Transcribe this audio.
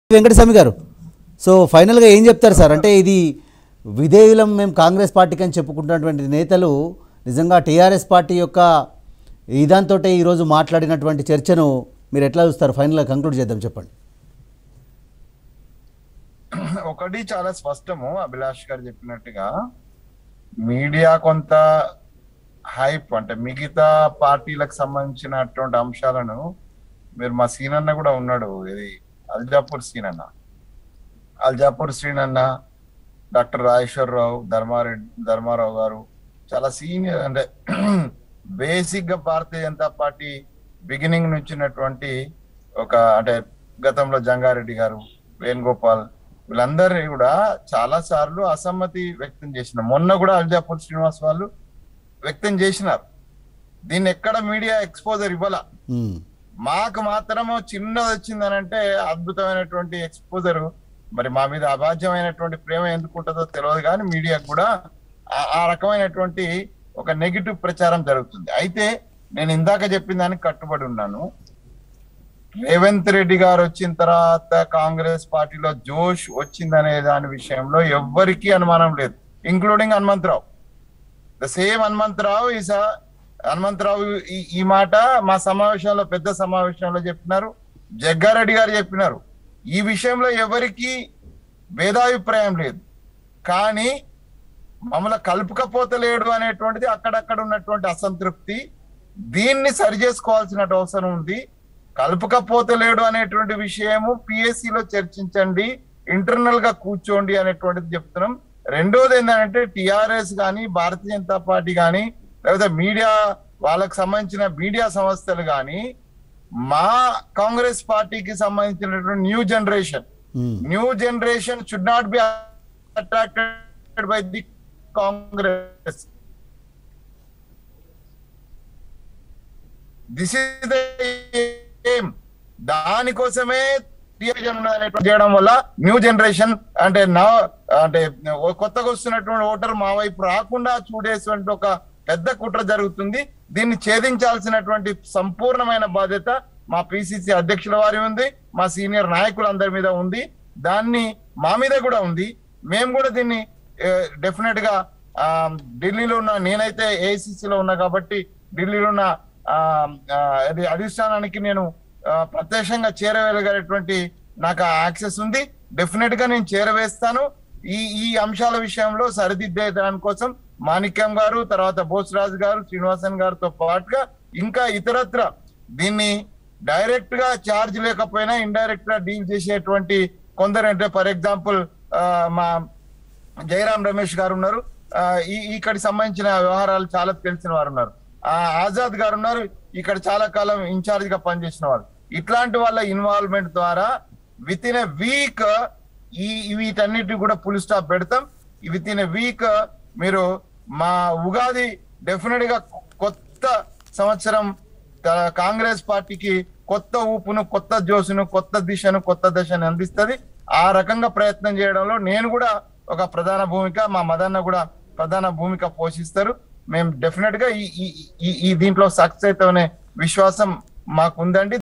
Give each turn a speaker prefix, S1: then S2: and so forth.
S1: వెంకటస్వామి గారు సో ఫైనల్గా ఏం చెప్తారు సార్ అంటే ఇది విధేయులం మేము కాంగ్రెస్ పార్టీకి అని చెప్పుకుంటున్నటువంటి నేతలు నిజంగా టీఆర్ఎస్ పార్టీ యొక్క ఇదాంతో ఈరోజు మాట్లాడినటువంటి చర్చను మీరు ఎట్లా చూస్తారు ఫైనల్గా కంక్లూడ్ చేద్దాం చెప్పండి
S2: ఒకటి చాలా స్పష్టము అభిలాష్ గారు చెప్పినట్టుగా మీడియా కొంత హైప్ అంటే మిగతా పార్టీలకు సంబంధించినటువంటి అంశాలను మీరు మా సీనన్న కూడా ఉన్నాడు ఇది అల్జాపూర్ సీనన్న అల్జాపూర్ సీనన్న డాక్టర్ రాజేశ్వరరావు ధర్మారెడ్డి ధర్మారావు గారు చాలా సీనియర్ అంటే బేసిక్ గా భారతీయ జనతా పార్టీ బిగినింగ్ నుంచి ఉన్నటువంటి ఒక అంటే గతంలో జంగారెడ్డి గారు వేణుగోపాల్ వీళ్ళందరినీ కూడా చాలా సార్లు అసమ్మతి వ్యక్తం చేసిన మొన్న కూడా అల్జాపూర్ శ్రీనివాస్ వాళ్ళు వ్యక్తం చేసినారు దీన్ని ఎక్కడ మీడియా ఎక్స్పోజర్ ఇవ్వాల
S1: మ్మ్.
S2: మాకు మాత్రము చిన్నది వచ్చిందనంటే అద్భుతమైనటువంటి ఎక్స్పోజర్ మరి మా మీద అబాధ్యమైనటువంటి ప్రేమ ఎందుకు ఉంటుందో తెలియదు కానీ మీడియాకు కూడా ఆ- ఆ రకమైనటువంటి ఒక నెగిటివ్ ప్రచారం జరుగుతుంది అయితే నేను ఇందాక చెప్పిన దానికి కట్టుబడి ఉన్నాను రేవంత్ రెడ్డి గారు వచ్చిన తర్వాత కాంగ్రెస్ పార్టీలో జోష్ వచ్చిందనే దాని విషయంలో ఎవ్వరికీ అనుమానం లేదు including Hanumantharao the same Hanumantharao is Hanumantharao ఈ ఈ మాట మా సమావేశంలో పెద్ద సమావేశంలో చెప్పినారు జగ్గారెడ్డి గారు చెప్పినారు ఈ విషయంలో ఎవరికి భేదాభిప్రాయం లేదు కానీ మమ్మల్ని కలుపుకపోతలేడు అనేటువంటిది అక్కడక్కడ ఉన్నటువంటి అసంతృప్తి దీన్ని సరి చేసుకోవాల్సిన అవసరం ఉంది కలుపుకపోతలేడు అనేటువంటి విషయము PSC లో చర్చించండి ఇంటర్నల్ గా కూర్చోండి అనేటువంటిది చెప్తున్నాం రెండోది ఏంటంటే టిఆర్ఎస్ కానీ భారతీయ జనతా పార్టీ కానీ లేకపోతే మీడియా వాళ్ళకి సంబంధించిన మీడియా సంస్థలు కానీ మా కాంగ్రెస్ పార్టీకి సంబంధించినటువంటి new generation
S1: hmm.
S2: New generation should not be attracted by the Congress this is the ఏం దానికోసమే టీఆర్ఎస్ ఉన్నదనేటువంటి చేయడం వల్ల న్యూ జనరేషన్ అంటే నా అంటే ఓ కొత్తగా వస్తున్నటువంటి ఓటర్ మా వైపు రాకుండా చూడేటువంటి ఒక పెద్ద కుట్ర జరుగుతుంది దీన్ని ఛేదించాల్సినటువంటి సంపూర్ణమైన బాధ్యత మా పిసిసి అధ్యక్షుల వారి ఉంది మా సీనియర్ నాయకులందరి మీద ఉంది దాన్ని మా మీద కూడా ఉంది మేము కూడా దీన్ని డెఫినెట్ గా ఆ, ఢిల్లీలో ఉన్న నేనైతే AICC లో ఉన్నా కాబట్టి ఢిల్లీలో ఉన్న ఆ, ఆ, అది అధిష్టానానికి నేను ఆ, ప్రత్యక్షంగా చేరవేయగలిగినటువంటి నాకు యాక్సెస్ ఉంది డెఫినెట్ గా నేను చేరవేస్తాను ఈ ఈ అంశాల విషయంలో సరిదిద్దే దానికోసం మాణిక్యం గారు తర్వాత బోస్రాజు గారు శ్రీనివాసన్ గారితో పాటుగా ఇంకా ఇతరత్ర దీన్ని డైరెక్ట్ గా ఛార్జ్ లేకపోయినా ఇండైరెక్ట్ గా డీల్ చేసేటువంటి కొందరు అంటే ఫర్ ఎగ్జాంపుల్ మా జయరాం రమేష్ గారు ఉన్నారు ఆ, ఈ ఇక్కడికి సంబంధించిన వ్యవహారాలు చాలా తెలిసిన వారు ఉన్నారు ఆ, ఆజాద్ గారు ఉన్నారు ఇక్కడ చాలా కాలం ఇన్ఛార్జ్ గా పనిచేసిన వాళ్ళు ఇట్లాంటి వాళ్ళ ఇన్వాల్వ్మెంట్ ద్వారా విత్ ఇన్ ఎ వీక్ ఈ వీటన్నిటి కూడా పులి స్టాప్ పెడతాం విత్ ఇన్ ఎ వీక్ మీరు మా ఉగాది డెఫినెట్ గా కొత్త సంవత్సరం కా- కాంగ్రెస్ పార్టీకి కొత్త ఊపును కొత్త జోసును కొత్త దిశను కొత్త దశను అందిస్తది ఆ రకంగా ప్రయత్నం చేయడంలో నేను కూడా ఒక ప్రధాన భూమిక మా మదన్న కూడా ప్రధాన భూమిక పోషిస్తారు మేము డెఫినెట్ గా ఈ ఈ- ఈ ఈ దీంట్లో సక్సెస్ అవుతామనే విశ్వాసం మాకుందండి